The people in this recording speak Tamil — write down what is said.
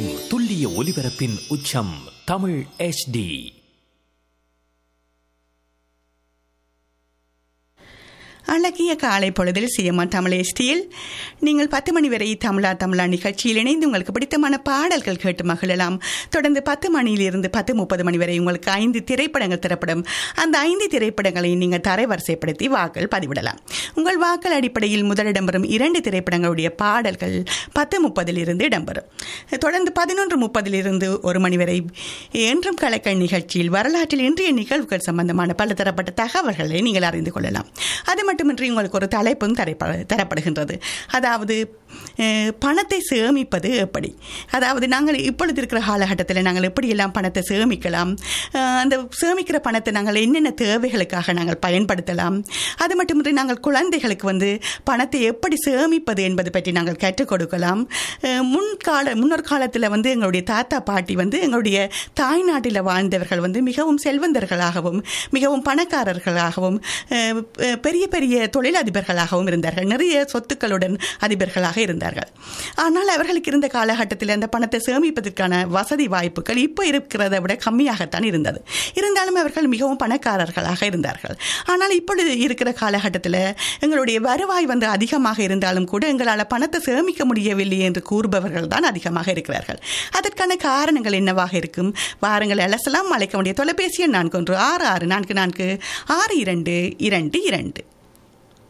எந்நேரமும் துல்லிய ஒலிபரப்பின் உச்சம் தமிழ் HD அழகிய காலை பொழுதில் சிஎம்ஆர் தமிழ் எஸ்டியில் நீங்கள் பத்து மணி வரை தமிழா தமிழா நிகழ்ச்சியில் இணைந்து உங்களுக்கு பிடித்தமான பாடல்கள் கேட்டு மகிழலாம் தொடர்ந்து பத்து மணியிலிருந்து பத்து முப்பது மணி வரை உங்களுக்கு ஐந்து திரைப்படங்கள் திரைப்படம் அந்த ஐந்து திரைப்படங்களை நீங்கள் தரைவரிசைப்படுத்தி வாக்கள் பதிவிடலாம் உங்கள் வாக்கள் அடிப்படையில் முதலிடம் வரும் இரண்டு திரைப்படங்களுடைய பாடல்கள் பத்து முப்பதில் இருந்து இடம்பெறும் தொடர்ந்து பதினொன்று முப்பதிலிருந்து ஒரு மணி வரை என்றும் கலக்கல் நிகழ்ச்சியில் வரலாற்றில் இன்றைய நிகழ்வுகள் சம்பந்தமான பல தரப்பட்ட தகவல்களை நீங்கள் அறிந்து கொள்ளலாம் அது மட்டுமின்றி உங்களுக்கு ஒரு தலைப்பும் தரப்ப தரப்படுகின்றது அதாவது அஹ், பணத்தை சேமிப்பது எப்படி அதாவது நாங்கள் இப்பொழுது இருக்கிற காலகட்டத்தில் நாங்கள் எப்படியெல்லாம் பணத்தை சேமிக்கலாம் அஹ், அந்த சேமிக்கிற பணத்தை நாங்கள் என்னென்ன தேவைகளுக்காக நாங்கள் பயன்படுத்தலாம் அது மட்டுமின்றி நாங்கள் குழந்தைகளுக்கு வந்து பணத்தை எப்படி சேமிப்பது என்பது பற்றி நாங்கள் கற்றுக் கொடுக்கலாம் அஹ், முன்கால முன்னொரு காலத்தில் வந்து எங்களுடைய தாத்தா பாட்டி வந்து எங்களுடைய தாய்நாட்டில் வாழ்ந்தவர்கள் வந்து மிகவும் செல்வந்தர்களாகவும் மிகவும் பணக்காரர்களாகவும் அஹ், அஹ், பெரிய பெரிய தொழிலதிபர்களாகவும் இருந்தார்கள் நிறைய சொத்துக்களுடன் அதிபர்களாக இருந்தார்கள் ஆனால் அவர்களுக்கு இருந்த காலகட்டத்தில் அந்த பணத்தை சேமிப்பதற்கான வசதி வாய்ப்புகள் இப்போ இருக்கிறதை விட கம்மியாகத்தான் இருந்தது இருந்தாலும் அவர்கள் மிகவும் பணக்காரர்களாக இருந்தார்கள் ஆனால் இப்பொழுது இருக்கிற காலகட்டத்தில் எங்களுடைய வருவாய் வந்து அதிகமாக இருந்தாலும் கூட எங்களால் பணத்தை சேமிக்க முடியவில்லை என்று கூறுபவர்கள் தான் அதிகமாக இருக்கிறார்கள் அதற்கான காரணங்கள் என்னவாக இருக்கும் வாருங்கள் அலசலாம் அழைக்க வேண்டிய தொலைபேசி எண் நான்கு ஒன்று ஆறு ஆறு நான்கு நான்கு ஆறு இரண்டு இரண்டு இரண்டு